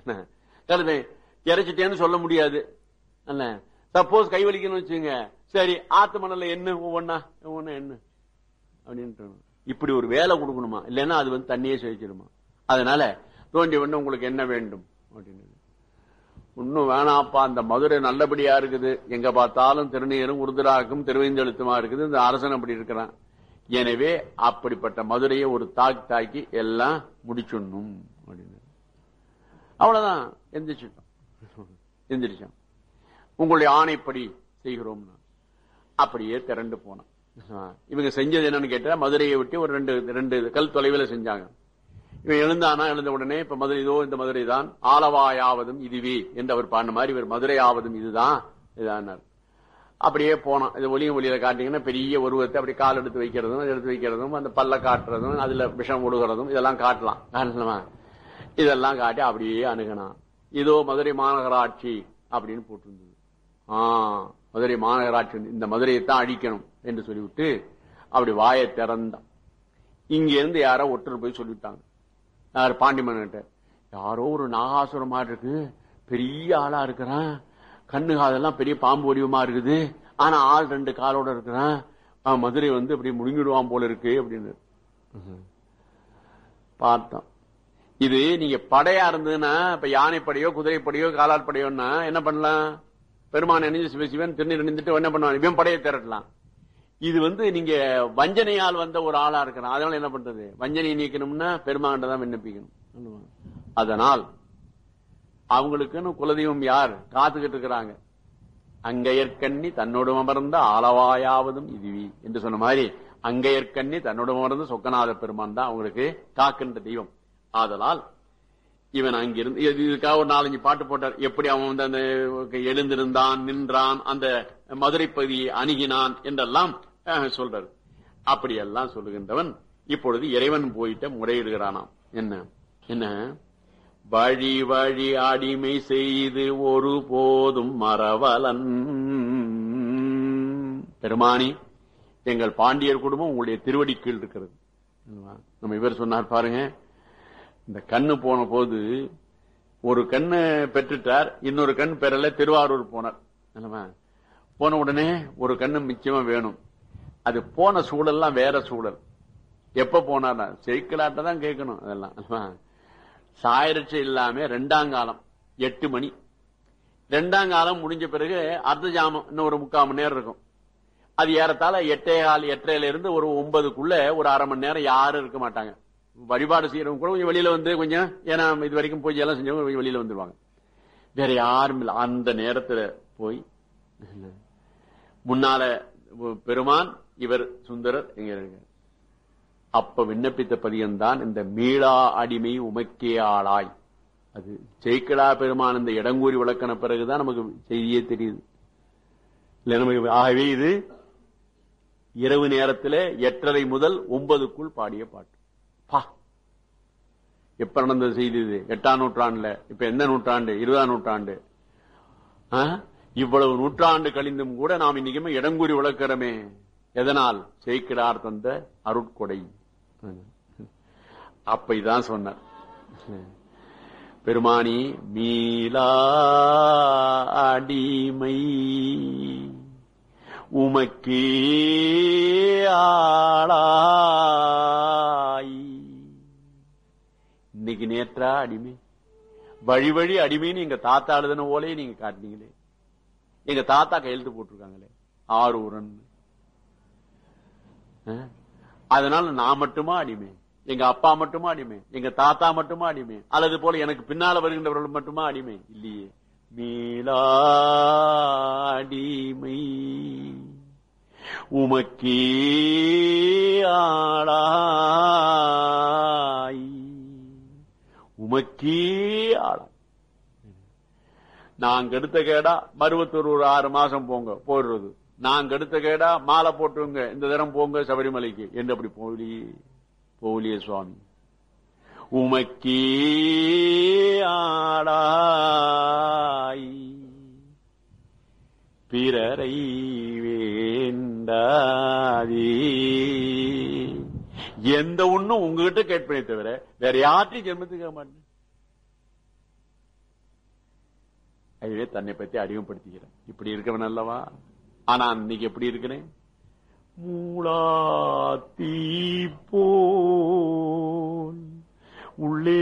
கடலை இறைச்சிட்டேன்னு சொல்ல முடியாது அல்ல சப்போஸ் கை வலிக்கணும்னு வச்சுங்க சரி ஆத்து மணல்ல என்ன ஒவ்வொன்னா ஒவ்வொன்னா என்ன அப்படின்ட்டு இப்படி ஒரு வேலை கொடுக்கணுமா இல்லைன்னா அது வந்து தண்ணியே சுவைச்சிருமா அதனால தோண்டி வந்து உங்களுக்கு என்ன வேண்டும் அப்படின்னு இன்னும் வேணாப்பா அந்த மதுரை நல்லபடியா இருக்குது எங்க பார்த்தாலும் திருநீரும் உருதுராக்கும் திருவைந்தெழுத்துமா இருக்குது இந்த அரசன் அப்படி இருக்கிறான் எனவே அப்படிப்பட்ட மதுரையை ஒரு தாக்கி தாக்கி எல்லாம் முடிச்சுடணும் அப்படின்னு அவ்வளவுதான் எந்திரிச்சிட்டோம் எந்திரிச்சோம் உங்களுடைய ஆணைப்படி செய்கிறோம் அப்படியே திரண்டு போனோம் இவங்க செஞ்சது என்னன்னு கேட்டா மதுரையை விட்டு ஒரு ரெண்டு ரெண்டு கல் தொலைவில் செஞ்சாங்க இவன் எழுந்தானா எழுந்த உடனே இப்ப மதுரை இதோ இந்த மதுரை தான் ஆலவாயாவதும் இதுவே என்று அவர் பாடின மாதிரி இவர் மதுரை ஆவதும் இதுதான் இதானார் அப்படியே போனோம் இது ஒளியும் ஒளியில காட்டிங்கன்னா பெரிய உருவத்தை அப்படி கால் எடுத்து வைக்கிறதும் அது எடுத்து வைக்கிறதும் அந்த பல்ல காட்டுறதும் அதுல விஷம் ஒடுகிறதும் இதெல்லாம் காட்டலாம் காட்டலாமா இதெல்லாம் காட்டி அப்படியே அணுகலாம் இதோ மதுரை மாநகராட்சி அப்படின்னு போட்டிருந்தது ஆ மதுரை மாநகராட்சி வந்து இந்த மதுரையை தான் அழிக்கணும் என்று சொல்லிவிட்டு அப்படி வாயை திறந்தான் இங்க இருந்து யாரோ ஒருத்தர் போய் சொல்லிவிட்டாங்க யார் பாண்டிமன்கிட்ட யாரோ ஒரு நாகாசுரம் மாதிரி இருக்கு பெரிய ஆளா இருக்கிறான் கண்ணு காதெல்லாம் பெரிய பாம்பு வடிவமா இருக்குது ஆனா ஆள் ரெண்டு காலோட இருக்கிறான் ஆ, மதுரை வந்து அப்படி முழுங்கிடுவான் போல இருக்கு அப்படின்னு பார்த்தோம் இது நீங்க படையா இருந்ததுன்னா இப்ப யானைப்படையோ குதிரைப்படையோ காலால் படையோன்னா என்ன பண்ணலாம் பெருமான் அணிஞ்சு சிவ சிவன் திருநீர் அணிந்துட்டு என்ன பண்ணுவான் இவன் படையை திரட்டலாம் இது வந்து நீங்க வஞ்சனையால் வந்த ஒரு ஆளா இருக்கிறான் அதனால என்ன பண்றது வஞ்சனையை நீக்கணும்னா பெருமாண்ட தான் விண்ணப்பிக்கணும் அதனால் அவங்களுக்குன்னு குலதெய்வம் யார் காத்துக்கிட்டு இருக்கிறாங்க அங்கையற்கண்ணி தன்னோடு அமர்ந்த ஆளவாயாவதும் இதுவி என்று சொன்ன மாதிரி அங்கையற்கண்ணி தன்னோடு அமர்ந்த சொக்கநாத பெருமான் தான் அவங்களுக்கு காக்கின்ற தெய்வம் ஆதலால் இவன் அங்கிருந்து இது- இதுக்காக ஒரு நாலஞ்சு பாட்டு போட்டார் எப்படி அவன் வந்து அந்த எழுந்திருந்தான் நின்றான் அந்த மதுரை பகுதியை அணுகினான் என்றெல்லாம் அஹ், சொல்றாரு அப்படியெல்லாம் சொல்லுகின்றவன் இப்பொழுது இறைவன் போயிட்ட முறையிடுகிறானாம் என்ன என்ன வழி வழி அடிமை செய்து ஒரு போதும் மறவலன் பெருமானி எங்கள் பாண்டியர் குடும்பம் உங்களுடைய திருவடி கீழ் இருக்கிறது நம்ம இவர் சொன்னார் பாருங்க இந்த கண்ணு போன போது ஒரு கண்ணு பெற்றுட்டார் இன்னொரு கண் பெறல திருவாரூர் போனார் என்னமா? போன உடனே ஒரு கண்ணு மிச்சமா வேணும் அது போன சூழல்லாம் வேற சூழல் எப்ப போனார் செய்கலாட்ட தான் கேட்கணும் அதெல்லாம் என்னமா? சாயரட்சை இல்லாம ரெண்டாம் காலம் எட்டு மணி ரெண்டாம் காலம் முடிஞ்ச பிறகு அர்த்த ஜாமம் இன்னும் ஒரு முக்கால் மணி நேரம் இருக்கும் அது ஏறத்தாழ எட்டே கால் எட்டரையில இருந்து ஒரு ஒன்பதுக்குள்ள ஒரு அரை மணி நேரம் யாரும் இருக்க மாட்டாங்க வழிபாடு செய்யறவங்க கூட கொஞ்சம் வெளியில வந்து கொஞ்சம் ஏன்னா இது வரைக்கும் பூஜை எல்லாம் செஞ்சவங்க கொஞ்சம் வெளியில வந்துருவாங்க வேற யாரும் இல்ல அந்த நேரத்துல போய் முன்னால பெருமான் இவர் சுந்தரர் எங்க இருக்க அப்ப விண்ணப்பித்த பதியம்தான் இந்த மீளா அடிமை உமக்கே ஆளாய் அது ஜெய்கடா பெருமான் இந்த இடங்கூறி விளக்கின பிறகுதான் நமக்கு செய்தியே தெரியுது இல்ல நமக்கு ஆகவே இது இரவு நேரத்தில் எட்டரை முதல் ஒன்பதுக்குள் பாடிய பாட்டு பா எப்ப நடந்த செய்தி இது எட்டாம் நூற்றாண்டுல இப்ப எந்த நூற்றாண்டு இருபதாம் நூற்றாண்டு ஆ? இவ்வளவு நூற்றாண்டு கழிந்தும் கூட நாம் இன்னைக்குமே இடங்கூறி விளக்கிறோமே எதனால் செய்கிடார் தந்த அருட்கொடை அப்ப இதான் சொன்னார் பெருமானி மீளா அடிமை உமக்கே ஆளாய் இன்னைக்கு நேற்றா அடிமை வழி வழி அடிமைன்னு எங்க தாத்தா எழுதின ஓலையே நீங்க காட்டினீங்களே எங்க தாத்தா கையெழுத்து போட்டிருக்காங்களே ஆரூரன் அஹ்? அதனால நான் மட்டுமா அடிமை எங்க அப்பா மட்டுமா அடிமை எங்க தாத்தா மட்டுமா அடிமை அல்லது போல எனக்கு பின்னால வருகின்றவர்கள் மட்டுமா அடிமை இல்லையே மீளா அடிமை உமக்கே ஆளாய் உமக்கே ஆளாய் நாங்க எடுத்த கேடா மருவத்தூர் ஒரு ஆறு மாசம் போங்க போடுறது நாங்க எடுத்த கேடா மாலை போட்டுங்க இந்த தரம் போங்க சபரிமலைக்கு என்று அப்படி போலியே போலியே சுவாமி உமக்கே ஆடாய் பிறரை வேண்டாதே எந்த ஒண்ணும் உங்ககிட்ட கேட்பனே தவிர வேற யார்ட்டையும் ஜென்மத்துக்கு கேட்க மாட்டேன் அதுவே தன்னை பத்தி அறிமுகப்படுத்திக்கிறேன் இப்படி இருக்கவன் அல்லவா ஆனா இன்னைக்கு எப்படி இருக்கிறேன் மூளாத்தீ போல் உள்ளே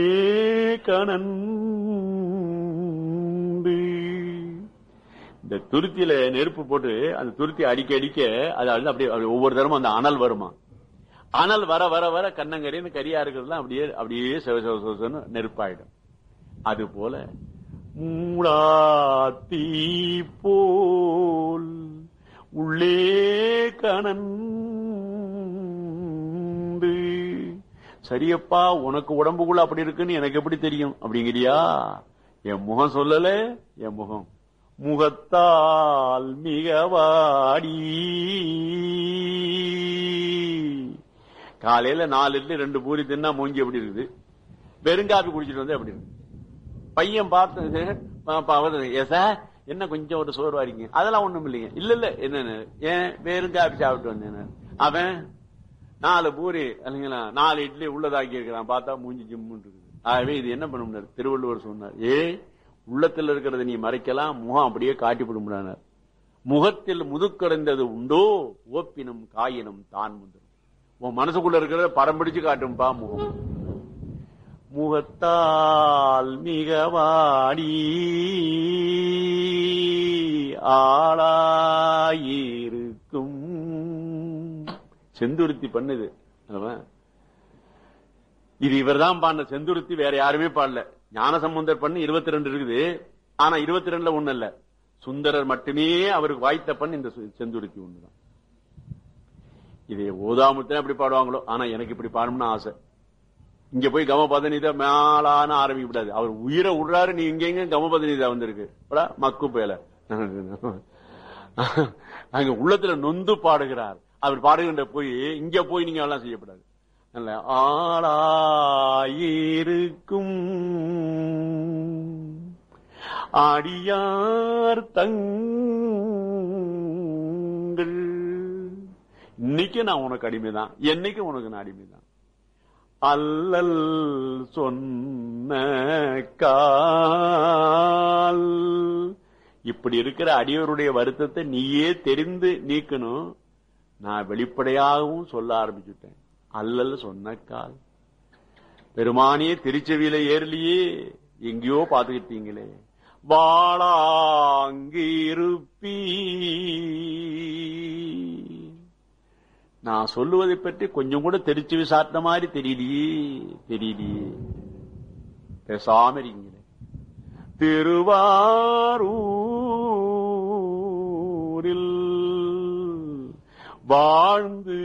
கணந்து இந்த துருத்தியில நெருப்பு போட்டு அந்த துருத்தி அடிக்க அடிக்க அது வந்து அப்படியே அப்படியே ஒவ்வொரு தரமும் அந்த அனல் வருமா அனல் வர வர வர கண்ணங்கரின்னு கரியா இருக்கிறதுலாம் அப்படியே அப்படியே சிவ சிவ சிவன்னு நெருப்பாயிடும் அது போல மூளாத்தீ போல் உள்ளே கணந்து சரியப்பா உனக்கு உடம்புக்குள்ள அப்படி இருக்குன்னு எனக்கு எப்படி தெரியும் அப்படிங்கிறியா என் முகம் சொல்லல என் முகம் முகத்தால் மிகவாடி காலையில நாலு இட்லி ரெண்டு பூரி தின்னா மூஞ்சி எப்படி இருக்குது வெறுங்காப்பி குடிச்சிட்டு வந்து எப்படி இருக்கு பையன் பார்த்து பா- பா- அவரு, "ஏ சார் என்ன கொஞ்சம் ஒரு சோறு வாரிங்க அதெல்லாம் ஒண்ணும் இல்லைங்க இல்ல இல்ல என்ன ஏன் வெறும் காப்பி சாப்பிட்டு வந்தேன் அவன் நாலு பூரி இல்லைங்களா நாலு இட்லி உள்ளதாக்கி இருக்கிறான் பார்த்தா மூஞ்சி ஜிம்முன்னு இருக்குது ஆகவே இது என்ன பண்ணும் திருவள்ளுவர் சொன்னார் ஏ உள்ளத்தில் இருக்கிறத நீ மறைக்கலாம் முகம் அப்படியே காட்டி விடும்னார் முகத்தில் முதுக்கடைந்தது உண்டோ ஓப்பினும் காயினும் தான் முந்திரும் உன் மனசுக்குள்ள இருக்கிறத படம் பிடிச்சு காட்டும்பா முகம் முகத்தால் மிகவாடி ஆளாயிருக்கும் செந்துருத்தி பண்ணுது அல்லவா? இது இவர்தான் பாடின செந்துருத்தி வேற யாருமே பாடல ஞானசம்பந்தர் பண்ணு இருபத்தி ரெண்டு இருக்குது ஆனா இருபத்தி ரெண்டுல ஒண்ணு இல்ல சுந்தரர் மட்டுமே அவருக்கு வாய்த்த பண்ணு இந்த சு- செந்துருத்தி ஒண்ணுதான் இது ஓதாமுத்தான் எப்படி பாடுவாங்களோ ஆனா எனக்கு இப்படி பாடணும்னு ஆசை இங்க போய் கம பதனிதா மேலான ஆரம்பிக்க கூடாது அவர் உயிரை விடுறாரு நீ இங்க எங்க கம பதனிதா வந்திருக்கு போடா, மக்கு பேல அங்க உள்ளத்துல நொந்து பாடுகிறார் அவர் பாடுகின்ற போய் இங்க போய் நீங்க எல்லாம் செய்யப்படாது நல்ல ஆளாயிருக்கும் அடியார் தங்கள் இன்னைக்கு நான் உனக்கு அடிமைதான் என்னைக்கு உனக்கு நான் அடிமைதான் அல்லல் சொன்ன கால் இப்படி இருக்கிற அடியவருடைய வருத்தத்தை நீயே தெரிந்து நீக்கணும் நான் வெளிப்படையாகவும் சொல்ல ஆரம்பிச்சுட்டேன் அல்லல் சொன்ன கால் பெருமானே திருச்செவியில ஏறலையே எங்கேயோ பாத்துக்கிட்டீங்களே வாழாங்கிருப்பீ நான் சொல்லுவதை பற்றி கொஞ்சம் கூட தெரிச்சு விசாரித்த மாதிரி தெரியலையே தெரியலையே பேசாம இருக்கீங்களே திருவாரூரில் வாழ்ந்து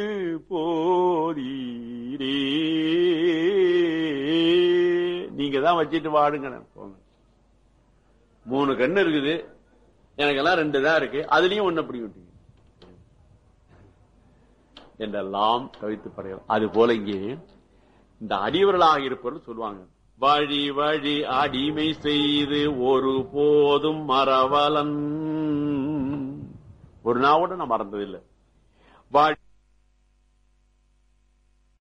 போதீரே நீங்க தான் வச்சிட்டு வாடுங்க போங்க மூணு கண்ணு இருக்குது எனக்கெல்லாம் ரெண்டு தான் இருக்கு அதுலயும் ஒண்ணு அப்படி விட்டீங்க என்றெல்லாம் கவித்து படையலாம் அது போல இங்கே இந்த அடியவர்களாக இருப்பவர்கள் சொல்லுவாங்க வழி வழி அடிமை செய்து ஒரு போதும் மறவலன் ஒரு நாவோட நான் மறந்ததில்லை வழி